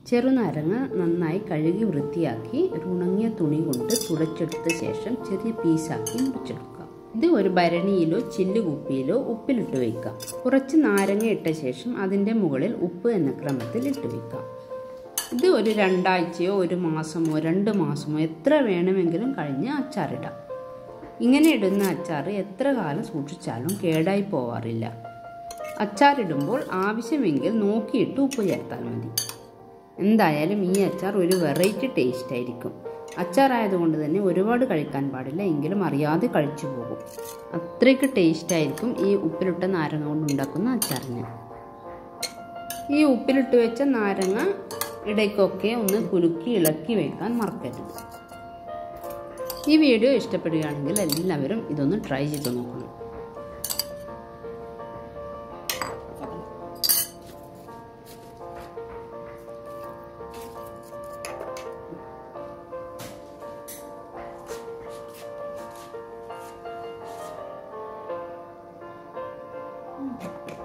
ചെറുനാരങ്ങ നന്നായി കഴുകി വൃത്തിയാക്കി ഒരു ഉണങ്ങിയ തുണി കൊണ്ട് തുടച്ചെടുത്ത ശേഷം ചെറിയ പീസാക്കി മുറിച്ചെടുക്കുക ഇത് ഒരു ഭരണിയിലോ ചില്ലുകുപ്പിയിലോ ഉപ്പിലിട്ട് വയ്ക്കാം കുറച്ച് നാരങ്ങ ഇട്ട ശേഷം അതിൻ്റെ മുകളിൽ ഉപ്പ് എന്ന ക്രമത്തിൽ ഇട്ട് വയ്ക്കാം ഇത് ഒരു രണ്ടാഴ്ചയോ ഒരു മാസമോ രണ്ട് മാസമോ എത്ര വേണമെങ്കിലും കഴിഞ്ഞ് അച്ചാറിടാം ഇങ്ങനെ ഇടുന്ന അച്ചാർ എത്ര കാലം സൂക്ഷിച്ചാലും കേടായി പോവാറില്ല അച്ചാറിടുമ്പോൾ ആവശ്യമെങ്കിൽ നോക്കിയിട്ട് ഉപ്പ് ചേർത്താൽ മതി എന്തായാലും ഈ അച്ചാർ ഒരു വെറൈറ്റി ടേസ്റ്റ് ആയിരിക്കും അച്ചാറായതുകൊണ്ട് തന്നെ ഒരുപാട് കഴിക്കാൻ പാടില്ല എങ്കിലും അറിയാതെ കഴിച്ചു പോകും അത്രയ്ക്ക് ടേസ്റ്റ് ആയിരിക്കും ഈ ഉപ്പിലിട്ട നാരങ്ങ കൊണ്ട് ഉണ്ടാക്കുന്ന അച്ചാറിന് ഈ ഉപ്പിലിട്ട് വെച്ച നാരങ്ങ ഇടയ്ക്കൊക്കെ ഒന്ന് കുലുക്കി ഇളക്കി വെക്കാൻ മറക്കരുത് ഈ വീഡിയോ ഇഷ്ടപ്പെടുകയാണെങ്കിൽ എല്ലാവരും ഇതൊന്ന് ട്രൈ ചെയ്ത് നോക്കണം ഉം.